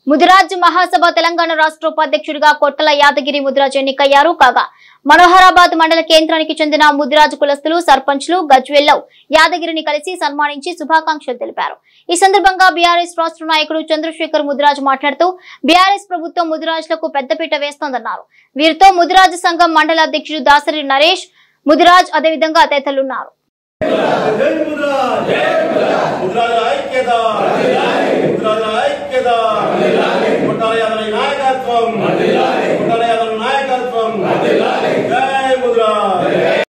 ముదిరాజ్ మహాసభ తెలంగాణ రాష్ట్ర ఉపాధ్యక్షుడిగా కొట్టల యాదగిరి ముదిరాజ్ ఎన్నికయ్యారు కాగా మనోహరాబాద్ మండల కేంద్రానికి చెందిన ముదిరాజ్ కులస్తులు సర్పంచ్లు గజ్వెల్లవ్ యాదగిరిని కలిసి సన్మానించి శుభాకాంక్షలు తెలిపారు ఈ సందర్భంగా బీఆర్ఎస్ రాష్ట్ర నాయకుడు చంద్రశేఖర్ ముదిరాజ్ మాట్లాడుతూ బీఆర్ఎస్ ప్రభుత్వం ముదిరాజ్లకు పెద్దపీట వేస్తోందన్నారు వీరితో ముదిరాజ్ సంఘం మండల అధ్యక్షుడు దాసరి నరేష్ ముదిరాజ్ అదేవిధంగా తదితరులున్నారు జై ముద్రాజ్ ముద్రాజుల ఐక్యత ముద్రాజుల ఐక్యత కొట్టాల యాదవ నాయకత్వం